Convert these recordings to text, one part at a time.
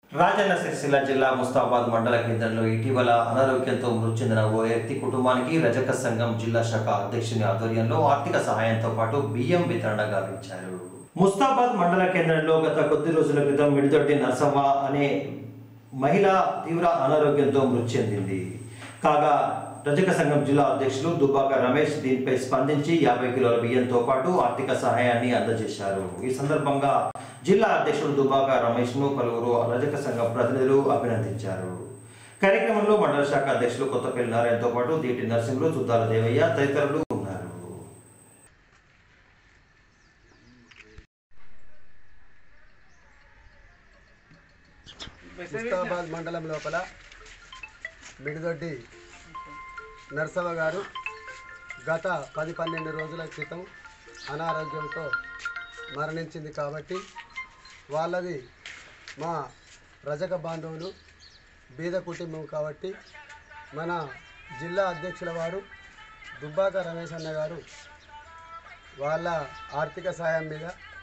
రాజన్న సిరిసిల్ల జిల్లా ముస్తాబాద్ మండల కేంద్రంలో ఇటీవల అనారోగ్యంతో మృతి చెందిన ఓ వ్యక్తి కుటుంబానికి రజక సంఘం జిల్లా శాఖ అధ్యక్షుని ఆధ్వర్యంలో ఆర్థిక సహాయంతో పాటు బియ్యం వితరణ గావించారు ముస్తాబాద్ మండల కేంద్రంలో గత కొద్ది రోజుల క్రితం మిడిదొడ్డి నరసవ్వ అనే మహిళ తీవ్ర అనారోగ్యంతో మృతి చెందింది కాగా రజక సంఘం జిల్లా అధ్యక్షులు దుబ్బాక రమేష్ దీనిపై స్పందించి యాభై కిలోల బియ్యంతో పాటు ఆర్థిక సహాయాన్ని అందజేశారు ఈ సందర్భంగా జిల్లా అధ్యక్షుడు దుబ్బాక రమేష్ ను పలువురు రజక సంఘం ప్రతినిధులు అభినందించారు కార్యక్రమంలో మండల శాఖ అధ్యక్షులు కొత్తపల్లి నారాయణతో పాటు దీటి నరసింహులు చుద్దాల దేవయ్య తదితరులు ఉన్నారు ముస్తాబాద్ మండలం లోపల మిడిదొడ్డి నరసవ గారు గత పది పన్నెండు రోజుల క్రితం అనారోగ్యంతో మరణించింది కాబట్టి వాళ్ళది మా రజక బాంధవులు బీద కుటుంబం కాబట్టి మన జిల్లా అధ్యక్షుల వారు దుబ్బాక రమేష్ అన్న గారు వాళ్ళ ఆర్థిక సాయం మీద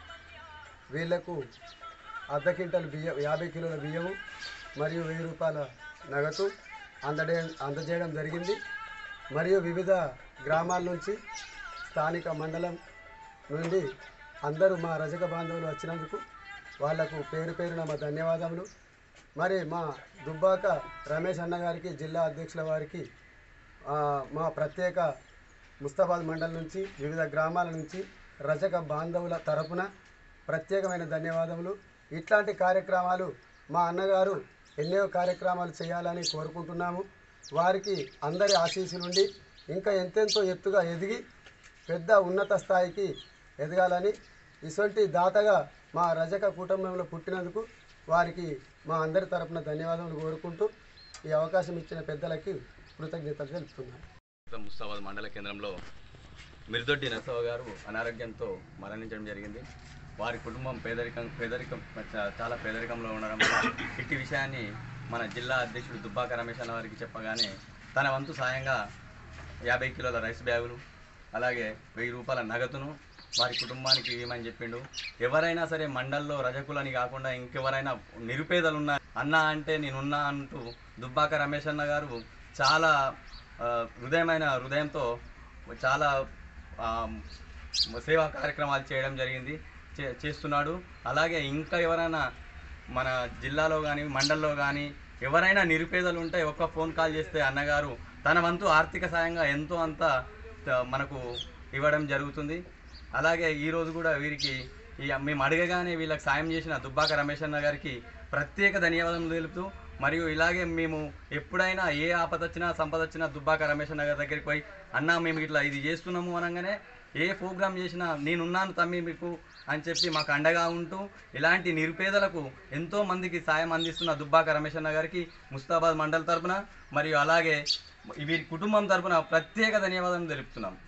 వీళ్లకు అర్ధ క్వింటల్ బియ్యం యాభై కిలోల బియ్యము మరియు వెయ్యి రూపాయల నగదు అందడే అందజేయడం జరిగింది మరియు వివిధ గ్రామాల నుంచి స్థానిక మండలం నుండి అందరూ మా రజక బాంధవులు వచ్చినందుకు వాళ్లకు పేరు పేరున మా ధన్యవాదములు మరి మా దుబ్బాక రమేష్ అన్న గారికి జిల్లా అధ్యక్షుల వారికి ఆ, మా ప్రత్యేక ముస్తాబాద్ మండలం నుంచి వివిధ గ్రామాల నుంచి రజక బాంధవుల తరపున ప్రత్యేకమైన ధన్యవాదములు ఇట్లాంటి కార్యక్రమాలు మా అన్నగారు ఎన్నో కార్యక్రమాలు చేయాలని కోరుకుంటున్నాము వారికి అందరి ఆశీస్సులుండి ఇంకా ఎంతెంతో ఎత్తుగా ఎదిగి పెద్ద ఉన్నత స్థాయికి ఎదగాలని ఇటువంటి దాతగా మా రజక కుటుంబంలో పుట్టినందుకు వారికి మా అందరి తరపున ధన్యవాదములు కోరుకుంటూ ఈ అవకాశం ఇచ్చిన పెద్దలకి కృతజ్ఞతలు తెలుపుతున్నాను ముస్తాబాద్ మండల కేంద్రంలో మిర్దొడ్డి నరసవ గారు అనారోగ్యంతో మరణించడం జరిగింది వారి కుటుంబం పేదరికం పేదరికం చా- చాలా పేదరికంలో ఉండడం వల్ల ఇట్టి విషయాన్ని మన జిల్లా అధ్యక్షుడు దుబ్బాక రమేష్ అన్న వారికి చెప్పగానే తన వంతు సాయంగా యాభై కిలోల రైస్ బ్యాగులు అలాగే వెయ్యి రూపాయల నగదును వారి కుటుంబానికి ఇవ్వమని చెప్పిండు ఎవరైనా సరే మండల్లో రజకులని కాకుండా ఇంకెవరైనా నిరుపేదలు ఉన్నా అన్న అంటే నేనున్నా అంటూ దుబ్బాక రమేష్ అన్న గారు చాలా ఆ, హృదయమైన హృదయంతో చాలా ఆ, సేవా కార్యక్రమాలు చేయడం జరిగింది చే- చేస్తున్నాడు అలాగే ఇంకా ఎవరైనా మన జిల్లాలో కానీ మండల్లో కానీ ఎవరైనా నిరుపేదలు ఉంటే ఒక్క ఫోన్ కాల్ చేస్తే అన్నగారు తన వంతు ఆర్థిక సాయంగా ఎంతో అంత త- మనకు ఇవ్వడం జరుగుతుంది అలాగే ఈరోజు కూడా వీరికి ఈ మేము అడగగానే వీళ్ళకి సాయం చేసిన దుబ్బాక రమేష్ అన్న గారికి ప్రత్యేక ధన్యవాదాలు తెలుపుతూ మరియు ఇలాగే మేము ఎప్పుడైనా ఏ ఆపద వచ్చినా సంపద వచ్చినా దుబ్బాక రమేష్ అన్న గారి దగ్గరికి పోయి అన్న మేము ఇట్లా ఇది చేస్తున్నాము అనగానే ఏ ప్రోగ్రామ్ చేసినా నేనున్నాను తమ్మి మీకు అని చెప్పి మాకు అండగా ఉంటూ ఇలాంటి నిరుపేదలకు ఎంతో మందికి సాయం అందిస్తున్న దుబ్బాక రమేష్ అన్న గారికి ముస్తాబాద్ మండల్ తరపున మరియు అలాగే వీరి కుటుంబం తరపున ప్రత్యేక ధన్యవాదాలు తెలుపుతున్నాం